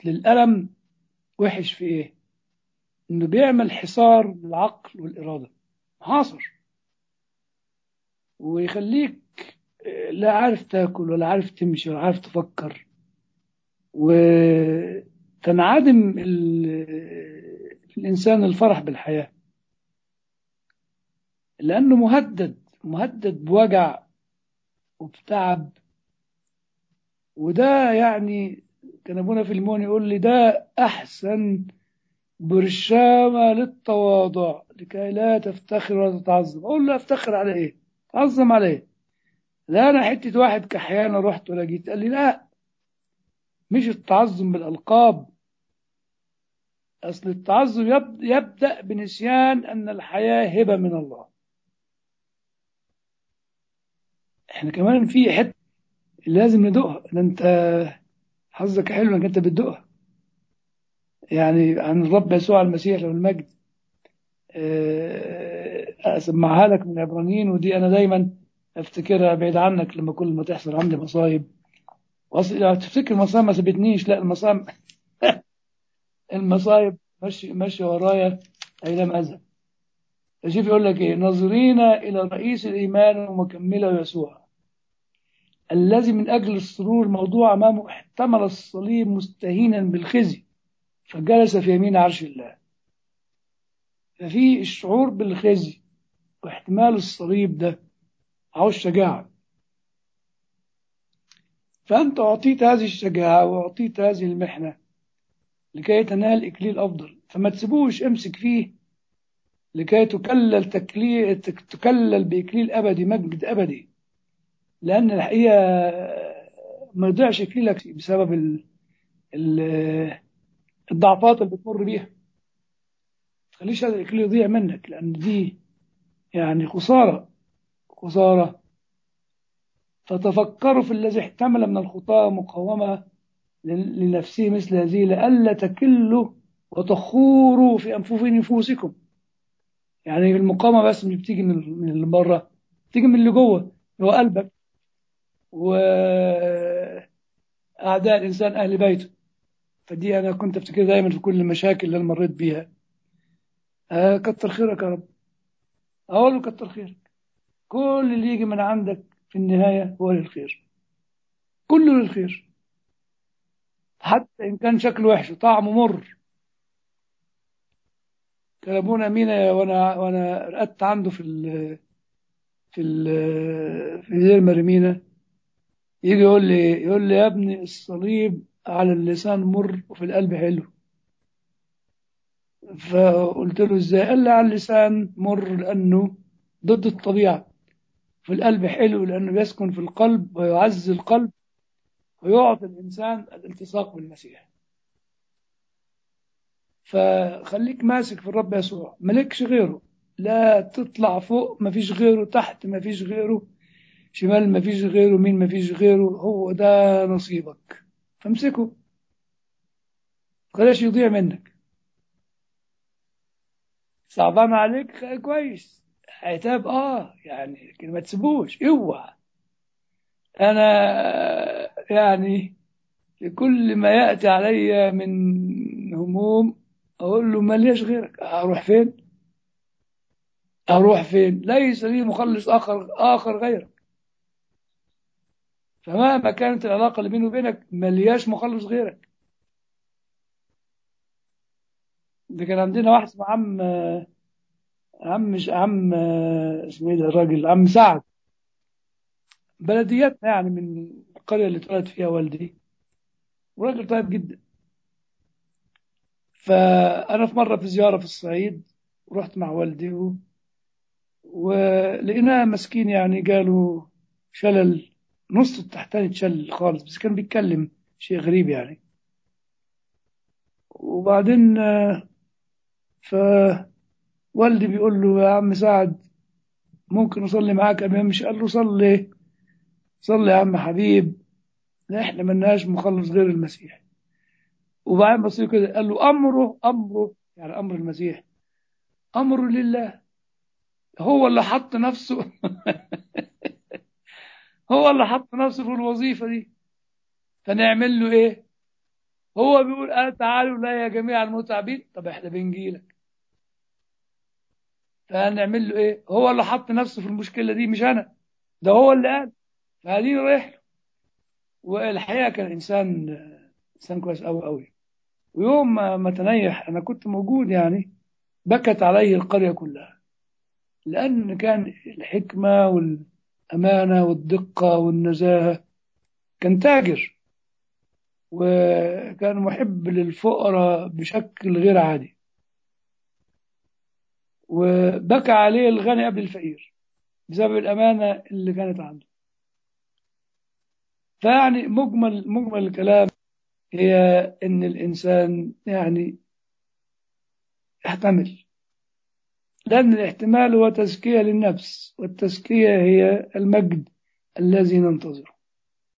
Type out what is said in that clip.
أصل الألم وحش في إيه؟ إنه بيعمل حصار للعقل والإرادة حاصر ويخليك لا عارف تاكل ولا عارف تمشي ولا عارف تفكر وتنعدم ال- الإنسان الفرح بالحياة لأنه مهدد مهدد بوجع وبتعب وده يعني كان أبونا في المون يقول لي ده أحسن برشامة للتواضع لكي لا تفتخر ولا تتعظم أقول له أفتخر على إيه تعظم على إيه لا أنا حتة واحد كحيانة رحت ولا جيت قال لي لا مش التعظم بالألقاب أصل التعظم يب- يبدأ بنسيان أن الحياة هبة من الله احنا كمان في حتة لازم ندوقها ده انت حظك حلو انك انت بتدوقها يعني عن الرب يسوع المسيح له المجد آه، اسمعها لك من العبرانيين ودي انا دايما افتكرها بعيد عنك لما كل ما تحصل عندي مصايب واصل لو تفتكر المصايب ما سابتنيش لا المصايب المصايب ماشي ماشي ورايا اي لم اذهب فشوف يقول لك ايه ناظرين الى رئيس الايمان ومكمله يسوع الذي من اجل السرور موضوع امامه احتمل الصليب مستهينا بالخزي فجلس في يمين عرش الله ففي الشعور بالخزي واحتمال الصليب ده عاوز شجاعة فأنت أعطيت هذه الشجاعة وأعطيت هذه المحنة لكي تنال إكليل أفضل فما تسيبوش امسك فيه لكي تكلل تكليل تكلل بإكليل أبدي مجد أبدي لأن الحقيقة ما يضيعش إكليلك بسبب ال ال الضعفات اللي بتمر بيها تخليش هذا الإكليل يضيع منك لأن دي يعني خسارة خسارة فتفكروا في الذي احتمل من الخطاة مقاومة لنفسه مثل هذه لئلا تكلوا وتخوروا في أنفس نفوسكم يعني المقاومة بس مش بتيجي من من اللي بره بتيجي من اللي جوه هو قلبك وأعداء الإنسان أهل بيته فدي أنا كنت أفتكر دايما في كل المشاكل اللي أنا مريت بيها آه كتر خيرك يا رب أقول له كتر خيرك كل اللي يجي من عندك في النهاية هو للخير كله للخير حتى إن كان شكله وحش وطعمه مر كان أبونا مينا وأنا وأنا رقدت عنده في ال في ال في دير مريمينا يجي يقول لي يقول لي يا ابني الصليب على اللسان مر وفي القلب حلو فقلت له ازاي قال لي على اللسان مر لأنه ضد الطبيعة في القلب حلو لأنه يسكن في القلب ويعز القلب ويعطي الإنسان الالتصاق بالمسيح فخليك ماسك في الرب يسوع ملكش غيره لا تطلع فوق مفيش غيره تحت مفيش غيره شمال مفيش غيره مين مفيش غيره هو ده نصيبك فامسكه خلاش يضيع منك صعبان عليك كويس عتاب اه يعني لكن ما تسيبوش اوعى انا يعني لكل ما ياتي علي من هموم اقول له ماليش غيرك اروح فين اروح فين ليس لي مخلص اخر اخر غيرك فمهما كانت العلاقه اللي بيني وبينك ملياش مخلص غيرك ده كان عندنا واحد اسمه عم عم مش عم اسمه ايه ده الراجل عم سعد بلدياتنا يعني من القريه اللي اتولد فيها والدي وراجل طيب جدا فانا في مره في زياره في الصعيد ورحت مع والدي و... ولقيناه مسكين يعني جاله شلل نص التحتاني اتشل خالص بس كان بيتكلم شيء غريب يعني وبعدين فوالدي بيقول له يا عم سعد ممكن اصلي معاك قبل ما امشي قال له صلي صلي يا عم حبيب احنا ملناش مخلص غير المسيح وبعدين بصير كده قال له امره امره يعني امر المسيح امره لله هو اللي حط نفسه هو اللي حط نفسه في الوظيفه دي فنعمل له ايه هو بيقول أنا تعالوا لا يا جميع المتعبين طب احنا بنجيلك فهنعمل له ايه هو اللي حط نفسه في المشكلة دي مش أنا ده هو اللي قال فهديني رايح له والحقيقة كان إنسان إنسان كويس أوي أوي ويوم ما ما تنيح أنا كنت موجود يعني بكت عليه القرية كلها لأن كان الحكمة والأمانة والدقة والنزاهة كان تاجر وكان محب للفقراء بشكل غير عادي وبكى عليه الغني قبل الفقير بسبب الأمانة اللي كانت عنده فيعني مجمل مجمل الكلام هي إن الإنسان يعني يحتمل لأن الاحتمال هو تزكية للنفس والتزكية هي المجد الذي ننتظره